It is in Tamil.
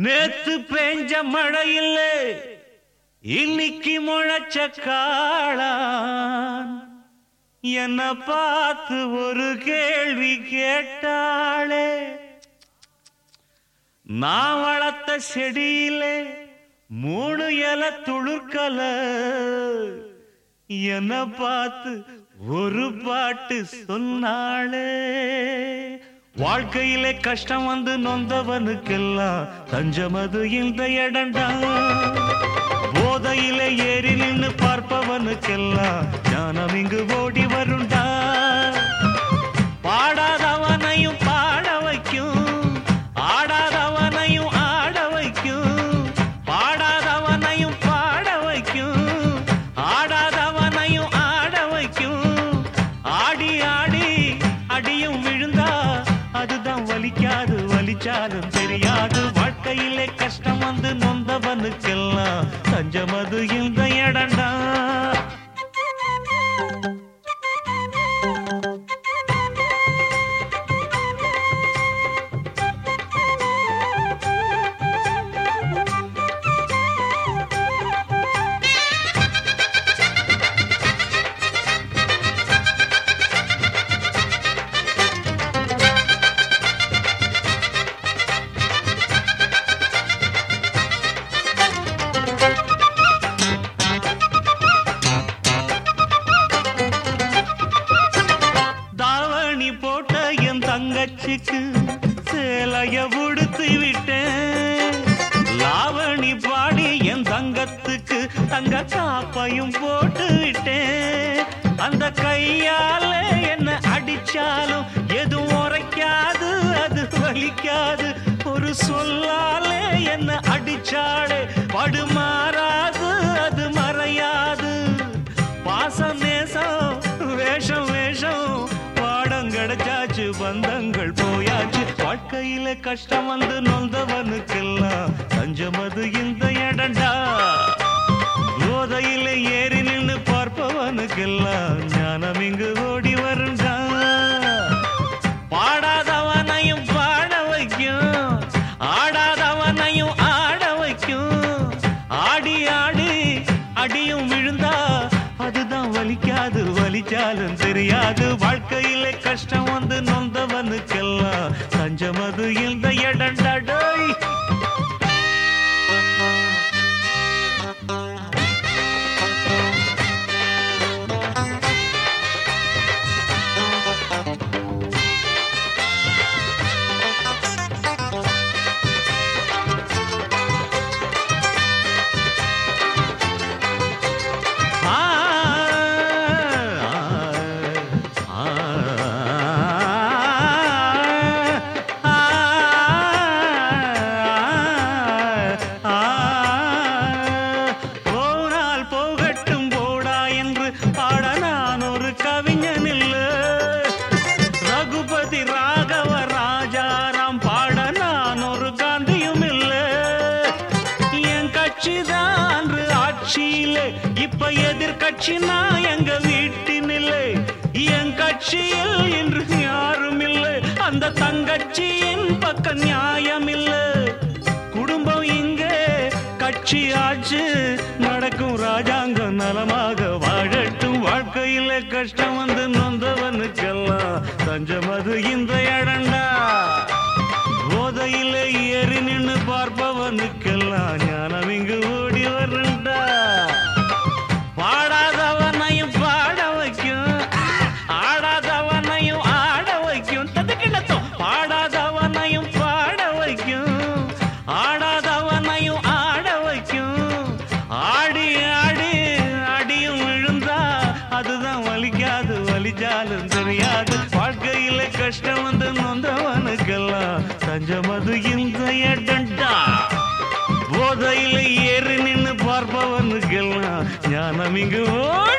நேத்து பெஞ்ச மழை இல்ல இன்னைக்கு முளைச்ச காளான் என்ன பார்த்து ஒரு கேள்வி கேட்டாளே நான் வளர்த்த செடியிலே மூணு இல துளுர்க்கல என்ன பார்த்து ஒரு பாட்டு சொன்னாளே வாழ்க்கையிலே கஷ்டம் வந்து நொந்தவனுக்கெல்லாம் தஞ்சமது இந்த இடண்டா போதையிலே ஏறி நின்னு பார்ப்பவனுக்கெல்லாம் ஞானம் இங்கு ஓடி வருண்டா பாடாதவனையும் பாட வைக்கும் ஆடாதவனையும் ஆட வைக்கும் பாடாதவனையும் பாட வைக்கும் ஆடாதவனையும் ஆட வைக்கும் ஆடி ஆடி அடியும் விழுந்தா அதுதான் வலிக்காது வலிச்சாலும் தெரியாது வாழ்க்கையிலே கஷ்டம் வந்து நொந்தவனுக்கெல்லாம் தஞ்சமது இந்த இடண்டா தாவணி போட்ட என் தங்கச்சிக்கு சேலைய உடுத்து விட்டேன் லாவணி பாடி என் தங்கத்துக்கு தங்க காப்பையும் போட்டு விட்டேன் அந்த கையால என்ன அடிச்சாலும் எதுவும் உரைக்காது அது வலிக்காது ஒரு சொல்லாலே என்ன அடிச்சாலே படுமாறாது அது மறையாது பாசம் நேசம் வேஷம் வேஷம் பாடம் கிடைச்சாச்சு பந்தங்கள் போயாச்சு வாழ்க்கையில கஷ்டம் வந்து நொந்தவனுக்கெல்லாம் தஞ்சமது இந்த இடண்டா போதையில ஏறி நின்னு பார்ப்பவனுக்கெல்லாம் ஞானம் இங்கு ஓடி வருண்டா பாடாதவனையும் பாட வைக்கும் ஆடாதவனையும் ஆட வைக்கும் ஆடி ஆடி அடியும் விழுந்தா அதுதான் வலிக்காது வலிச்சாலும் தெரியாது வாழ்க்கையில கஷ்டம் வந்து நொந்தவனுக்கெல்லாம் தஞ்சமது இந்த இடண்டடோய் ஆ ஆ போனால் போகட்டும் போடா என்று பாட நான் ஒரு கவிஞன் இல்ல ரகுபதி ராகவ ராஜாராம் பாட நான் ஒரு காந்தியும் இல்ல என் கட்சி தான் ஆட்சியிலே இப்ப எதிர்கட்சி நான் எங்க வீட்டினில்லை என் கட்சியில் இன்று யாரும் இல்லை அந்த தங்கச்சியின் பக்க நியாயம் இல்லை குடும்பம் இங்கே கட்சி ஆச்சு நடக்கும் ராஜாங்கம் நலமாக வாழட்டும் வாழ்க்கையில கஷ்டம் வந்து நொந்தவனுக்கெல்லாம் தஞ்சமது இந்த இடண்டா போதையில ஏறி நின்னு பார்ப்பவனுக்கெல்லாம் ஞானம் இங்கு ஓடி வரண்டா பாடாதவனையும் பாட வைக்கும் ஆடாதவனையும் ஆட வைக்கும் ததுக்கிடத்தும் பாடாதவனையும் பாட வைக்கும் ஆடாதவனையும் ஆட வைக்கும் ஆடி ஆடி அடியும் விழுந்தா அதுதான் வலிக்காது வலிச்சாலும் தெரியாது வாழ்க்கையில கஷ்டம் வந்து நொந்தவனுக்கெல்லாம் தஞ்சமது இந்த இடண்டா போதையில ஏறி நின்னு பார்ப்பவனுக்கெல்லாம் ஞானம் இங்கு ஓ